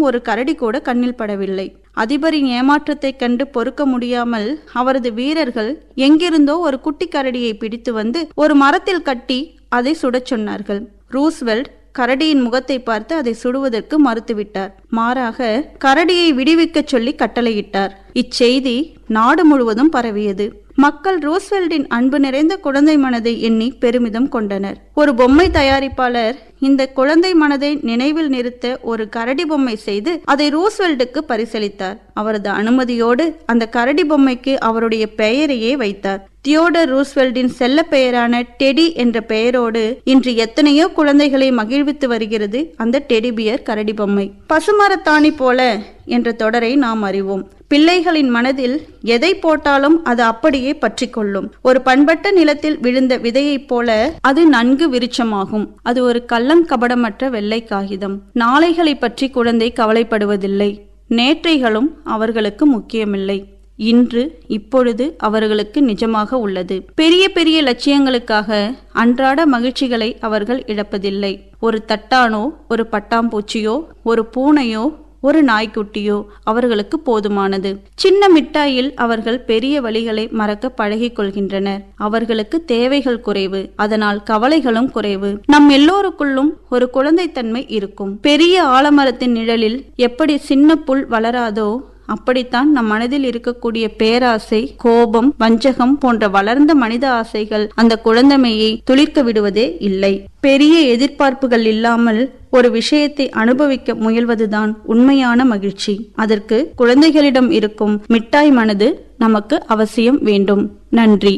ஒரு கரடி கூட கண்ணில் படவில்லை அதிபரின் ஏமாற்றத்தைக் கண்டு பொறுக்க முடியாமல் அவரது வீரர்கள் எங்கிருந்தோ ஒரு குட்டி கரடியை பிடித்து வந்து ஒரு மரத்தில் கட்டி அதை சுடச் சொன்னார்கள் ரூஸ்வெல்ட் கரடியின் முகத்தை பார்த்து அதை சுடுவதற்கு மறுத்துவிட்டார் மாறாக கரடியை விடுவிக்கச் சொல்லி கட்டளையிட்டார் இச்செய்தி நாடு முழுவதும் பரவியது மக்கள் ரூஸ்வெல்டின் அன்பு நிறைந்த குழந்தை மனதை எண்ணி பெருமிதம் கொண்டனர் ஒரு பொம்மை தயாரிப்பாளர் இந்த குழந்தை மனதை நினைவில் நிறுத்த ஒரு கரடி பொம்மை செய்து அதை ரூஸ்வெல்டுக்கு பரிசளித்தார் அவரது அனுமதியோடு அந்த கரடி பொம்மைக்கு அவருடைய பெயரையே வைத்தார் தியோடர் ரூஸ்வெல்டின் செல்ல பெயரான டெடி என்ற பெயரோடு இன்று எத்தனையோ குழந்தைகளை மகிழ்வித்து வருகிறது அந்த டெடிபியர் கரடி பொம்மை பசுமரத்தாணி போல என்ற தொடரை நாம் அறிவோம் பிள்ளைகளின் மனதில் எதை போட்டாலும் அது அப்படியே பற்றி கொள்ளும் ஒரு பண்பட்ட நிலத்தில் விழுந்த விதையைப் போல அது நன்கு விருட்சமாகும் அது ஒரு கள்ளங்கபடமற்ற வெள்ளை காகிதம் நாளைகளை பற்றி குழந்தை கவலைப்படுவதில்லை நேற்றைகளும் அவர்களுக்கு முக்கியமில்லை இன்று இப்பொழுது அவர்களுக்கு நிஜமாக உள்ளது பெரிய பெரிய லட்சியங்களுக்காக அன்றாட மகிழ்ச்சிகளை அவர்கள் இழப்பதில்லை ஒரு தட்டானோ ஒரு பட்டாம்பூச்சியோ ஒரு பூனையோ ஒரு நாய்க்குட்டியோ அவர்களுக்கு போதுமானது சின்ன மிட்டாயில் அவர்கள் பெரிய வழிகளை மறக்க பழகிக் கொள்கின்றனர் அவர்களுக்கு தேவைகள் குறைவு அதனால் கவலைகளும் குறைவு நம் எல்லோருக்குள்ளும் ஒரு குழந்தைத்தன்மை இருக்கும் பெரிய ஆலமரத்தின் நிழலில் எப்படி சின்ன புல் வளராதோ அப்படித்தான் நம் மனதில் இருக்கக்கூடிய பேராசை கோபம் வஞ்சகம் போன்ற வளர்ந்த மனித ஆசைகள் அந்த குழந்தைமையை துளிர்க்க விடுவதே இல்லை பெரிய எதிர்பார்ப்புகள் இல்லாமல் ஒரு விஷயத்தை அனுபவிக்க முயல்வதுதான் உண்மையான மகிழ்ச்சி அதற்கு குழந்தைகளிடம் இருக்கும் மிட்டாய் மனது நமக்கு அவசியம் வேண்டும் நன்றி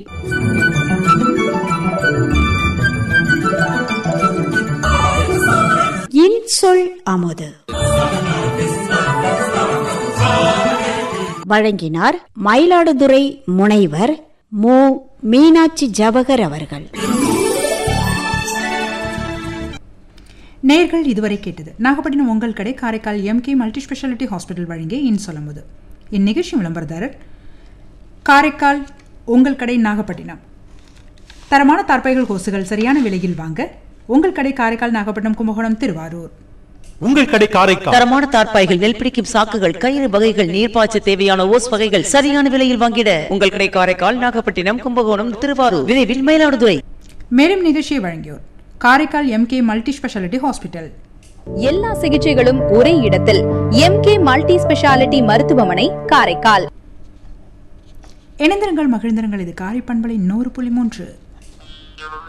இன்சொல் அமுது வழங்கினார் மயிலாடுதுறை முனைவர் மு மீனாட்சி ஜவகர் அவர்கள் நேர்கள் இதுவரை கேட்டது நாகப்பட்டினம் உங்கள் கடை Karaikal MK multi speciality hospital வழங்கிய இன் சொல்லமுது இந்நிகழ்ச்சி விளம்பரதாரர் காரைக்கால் உங்கள் கடை நாகப்பட்டினம் தரமான தற்பைகள் கோசுகள் சரியான விலையில் வாங்க உங்கள் கடை காரைக்கால் நாகப்பட்டினம் கும்பகோணம் திருவாரூர் உங்கள் கடை காரைக்கால் தரமான தார்ப்பாய்கள் நெல் பிடிக்கும் சாக்குகள் கயிறு வகைகள் நீர்ப்பாய்ச்ச தேவையான ஓஸ் வகைகள் சரியான விலையில் வாங்கிட உங்கள் கடை காரைக்கால் நாகப்பட்டினம் கும்பகோணம் திருவாரூர் விரைவில் மயிலாடுதுறை மேலும் நிகழ்ச்சியை வழங்கியோர் Karaikal MK multi speciality hospital எல்லா சிகிச்சைகளும் ஒரே இடத்தில் எம்கே மல்டி ஸ்பெஷாலிட்டி மருத்துவமனை காரைக்கால் இணைந்திருங்கள் மகிழ்ந்திருங்கள் இது காரை பண்பலை நூறு புள்ளி மூன்று